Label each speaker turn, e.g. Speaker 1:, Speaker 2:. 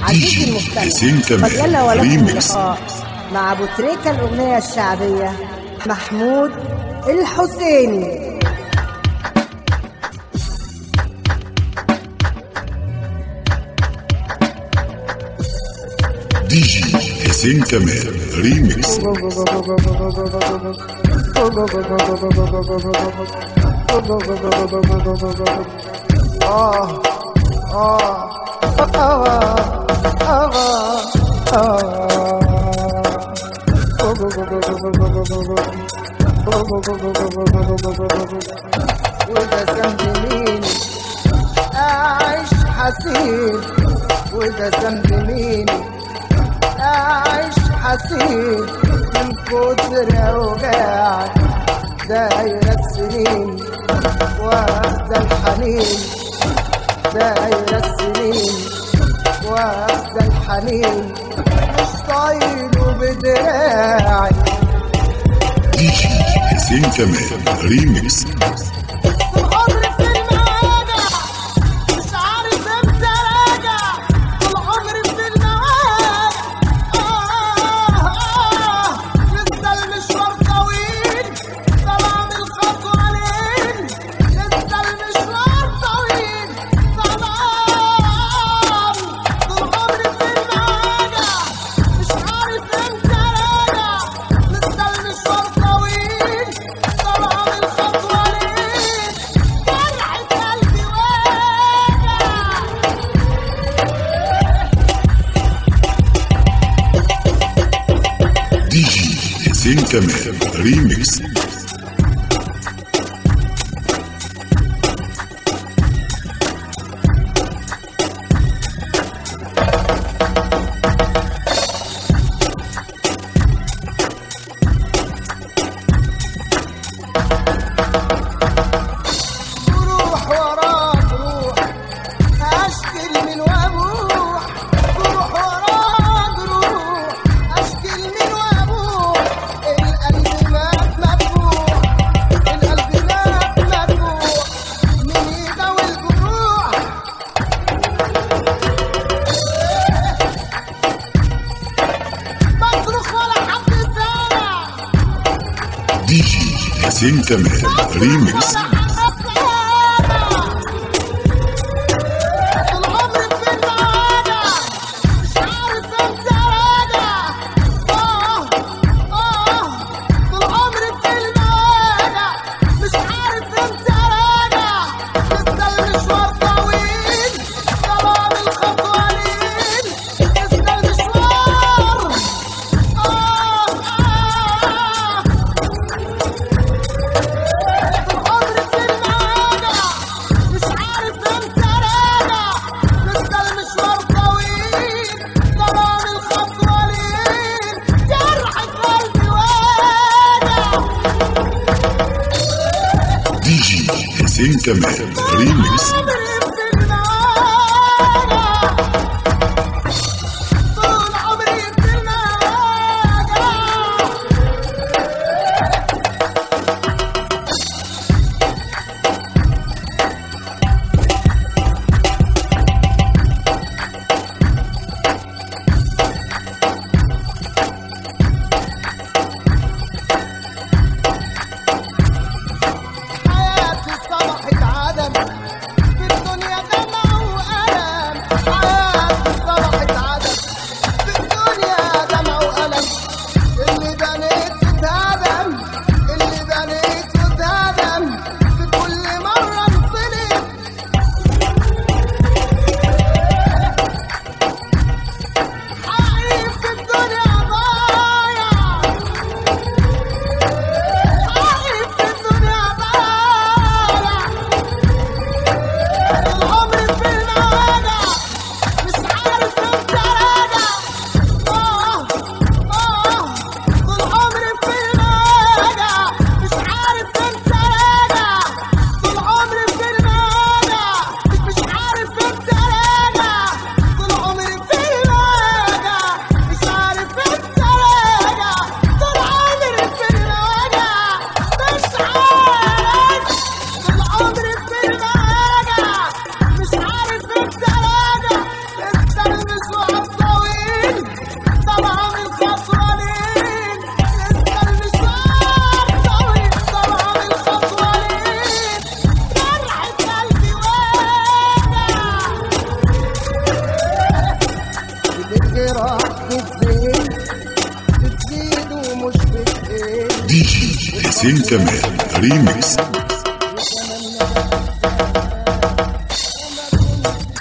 Speaker 1: عزيزي المستمع
Speaker 2: حسين كمال.
Speaker 1: قد يلا ولكم
Speaker 2: ريميكس.
Speaker 1: اللقاء مع ابو تريكة الاغنيه الشعبيه محمود الحسيني
Speaker 2: دي جي حسين كمال ريميكس
Speaker 1: وده ذنب مين اعيش حسين وده ذنب مين اعيش حسين من كتر اوجاعي دايرة السنين واخدة الحنين دايرة السنين واخدة الحنين مش طايله بدراعي
Speaker 2: دي جي حسين كمال ريميكس
Speaker 1: العمر في المواجع مش عارف امتى راجع طول عمري في المواجع آه آه لسه المشوار طويل طلع من الخطوة لين لسه المشوار طويل طلع طول عمري في المواجع مش عارف امتى راجع لسه المشوار طويل طلع من الخطوة لين جرحة قلبي واجع
Speaker 2: دي جي حسين كمال ريميكس
Speaker 1: روح وراك روح اشكي من وابوح روح وراك روح اشكي من وابوح القلب مات مفتوح القلب مات مفتوح من ايده والجروح بصرخ ولا حد سامع
Speaker 2: دي جي حسين كمال ريميكس
Speaker 1: العمر في المواجع مش عارف امتى راجع لسه المشوار طويل طلع من الخطوة لين جرحة قلبي واجع
Speaker 2: دي جي حسين كمال ريميكس
Speaker 1: عمري في المواجع طول عمري في المواجع حياتي صبحت عدم في الدنيا بتزيد بتزيد ومش بتقل
Speaker 2: دي جي حسين كمال ريميكس
Speaker 1: وكمان نجاح وما كنت